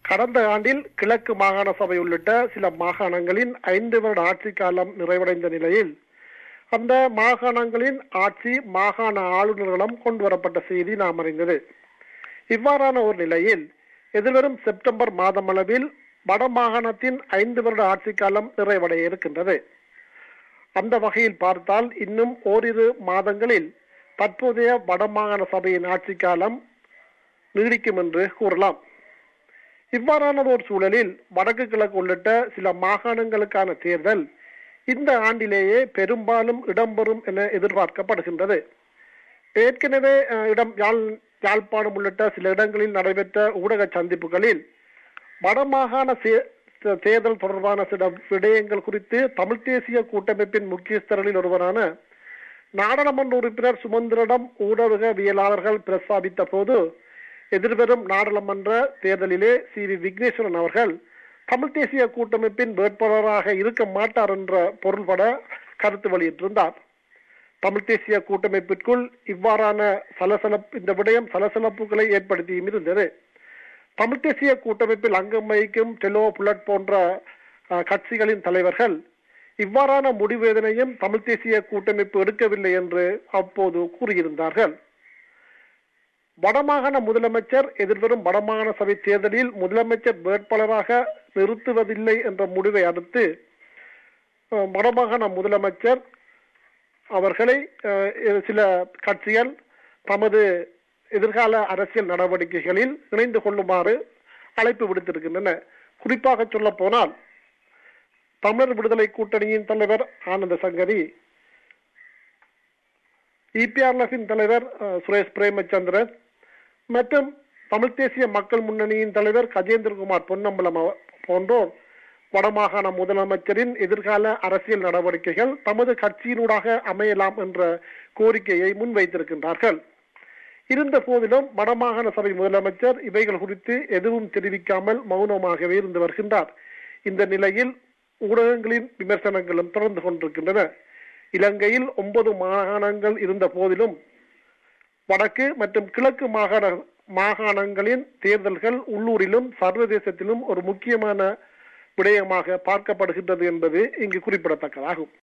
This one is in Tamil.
கடந்த ஆண்டில் கிழக்கு மாகாண சபை உள்ளிட்ட சில மாகாணங்களின் ஐந்து வருட ஆட்சி காலம் நிறைவடைந்த நிலையில் அந்த மாகாணங்களின் ஆட்சி மாகாண ஆளுநர்களிடம் கொண்டு வரப்பட்ட செய்தி நாம் அறிந்தது இவ்வாறான ஒரு நிலையில் எதிர்வரும் செப்டம்பர் மாதமளவில் வடமாகாணத்தின் ஐந்து வருட ஆட்சி காலம் நிறைவடைய இருக்கின்றது அந்த வகையில் பார்த்தால் இன்னும் ஓரிரு மாதங்களில் தற்போதைய வடமாகாண சபையின் ஆட்சி காலம் நீடிக்கும் என்று கூறலாம் இவ்வாறான ஒரு சூழலில் வடக்கு கிழக்கு உள்ளிட்ட சில மாகாணங்களுக்கான தேர்தல் இந்த ஆண்டிலேயே பெரும்பாலும் இடம்பெறும் என எதிர்பார்க்கப்படுகின்றது ஏற்கனவே அஹ், இடம் யாழ் யாழ்ப்பாணம் உள்ளிட்ட சில இடங்களில் நடைபெற்ற ஊடக சந்திப்புகளில் வடமாகாண சே- தே- தேர்தல் தொடர்பான சில விடயங்கள் குறித்து தமிழ் தேசிய கூட்டமைப்பின் முக்கியஸ்தர்களில் ஒருவரான நாடாளுமன்ற உறுப்பினர் சுமந்திரிடம் ஊடகவியலாளர்கள் பிரஸ்தாபித்த போது எதிர்வரும் நாடாளுமன்ற தேர்தலிலே சி வி விக்னேஸ்வரன் அவர்கள் தமிழ் தேசிய கூட்டமைப்பின் வேட்பாளராக இருக்க மாட்டார் என்ற பொருள்பட கருத்து வெளியிட்டிருந்தார் தமிழ் தேசிய கூட்டமைப்பிற்குள் இவ்வாறான சலசலப்பு இந்த விடயம் சலசலப்புகளை ஏற்படுத்தியும் இருந்தது தமிழ் தேசிய கூட்டமைப்பில் அங்கம் வகிக்கும் டெலோ புல்லட் போன்ற அஹ், கட்சிகளின் தலைவர்கள் இவ்வாறான முடிவு எதனையும் தமிழ் தேசிய கூட்டமைப்பு எடுக்கவில்லை என்று அப்போது கூறியிருந்தார்கள் வடமாகாண முதலமைச்சர் எதிர்வரும் வடமாகாண சபை தேர்தலில் முதலமைச்சர் வேட்பாளராக நிறுத்துவதில்லை என்ற முடிவை அடுத்து அஹ், வடமாகாண முதலமைச்சர் அவர்களை அஹ், சில கட்சிகள் தமது எதிர்கால அரசியல் நடவடிக்கைகளில் இணைந்து கொள்ளுமாறு அழைப்பு விடுத்திருக்கின்றன குறிப்பாக சொல்ல போனால் தமிழர் விடுதலை கூட்டணியின் தலைவர் ஆனந்த சங்கரி இபிஆர்எஃபின் தலைவர் அஹ், சுரேஷ் பிரேமச்சந்திரன் மற்றும் தமிழ் தேசிய மக்கள் முன்னணியின் தலைவர் கஜேந்திரகுமார் பொன்னம்பலம் அவ- போன்றோர் வடமாகாண முதலமைச்சரின் எதிர்கால அரசியல் நடவடிக்கைகள் தமது கட்சியினூடாக அமையலாம் என்ற கோரிக்கையை முன்வைத்திருக்கின்றார்கள் இருந்த போதிலும் வடமாகாண சபை முதலமைச்சர் இவைகள் குறித்து எதுவும் தெரிவிக்காமல் மௌனமாகவே இருந்து வருகின்றார் இந்த நிலையில் ஊடகங்களின் விமர்சனங்களும் தொடர்ந்து கொண்டிருக்கின்றன இலங்கையில் ஒன்பது மாகாணங்கள் இருந்த போதிலும் வடக்கு மற்றும் கிழக்கு மாகாண மாகாணங்களின் தேர்தல்கள் உள்ளூரிலும் சர்வதேசத்திலும் ஒரு முக்கியமான விடயமாக பார்க்கப்படுகின்றது என்பது இங்கு குறிப்பிடத்தக்கதாகும்